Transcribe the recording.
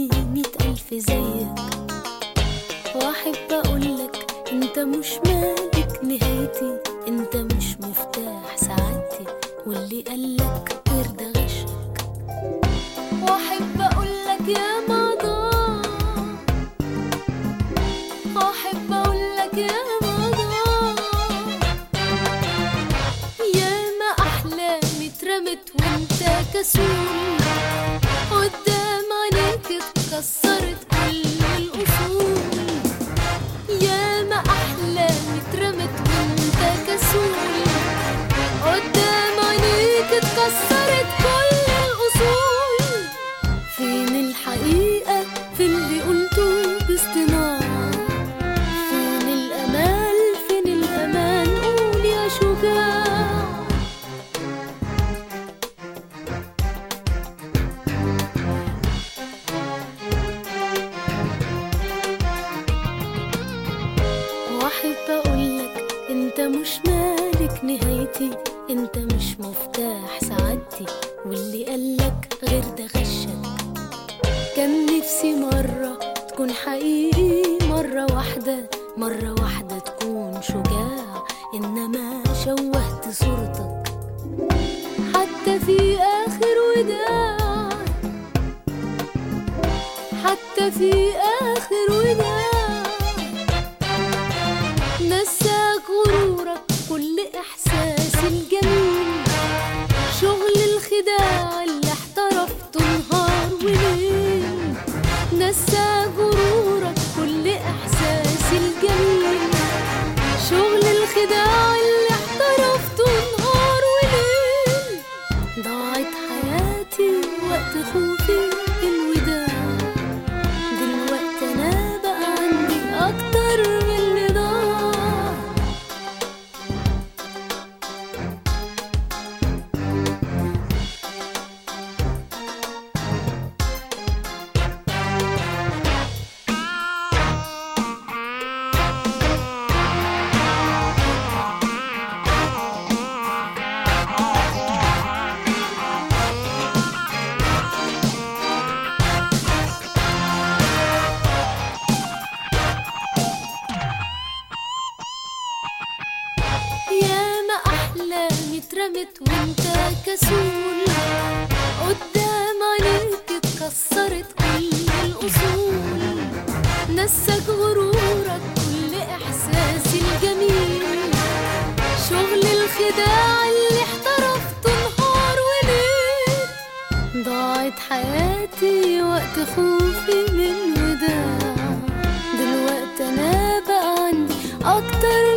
قدامي مية ألف زيك وأحب أقولك أنت مش مالك نهايتي أنت مش مفتاح سعادتي واللي قالك غير ده غشك وأحب أقولك يا مضى وأحب أقولك يا مضى ياما أحلامي اترمت وانت كسول قدام عينيك اتكسرت كل الأصول ياما أحلامي اترمت وانت كسول قدام عينيك اتكسرت كل الأصول فين الحقيقة في اللي قلته باصطناع فين الأمال فين الأمان قول يا شجاع واحب اقولك انت مش مالك نهايتي انت مش مفتاح سعادتي واللي قالك غير ده غشك كان نفسي مرة تكون حقيقي مرة واحدة مرة واحدة تكون شجاع إنما شوهت صورتك حتى في آخر وداع حتى في آخر وداع نساك غرورك كل إحساس الجميل شغل الخداع اللي احترفته نهار وليل نساك غرورك كل إحساس الجميل شغل الخداع اللي احترفته نهار وليل ضاعت حياتي وقت خوفي بالوداع دلوقتي انا بقى عندي اكتر من اللي ضاع ياما احلامي اترمت وانت كسول قدام عينيك اتكسرت كل الاصول نسك غرورك كل احساسي الجميل شغل الخداع اللي احترفته نهار وليل ضاعت حياتي وقت خوفي من وداع دلوقتي انا بقى عندي اكتر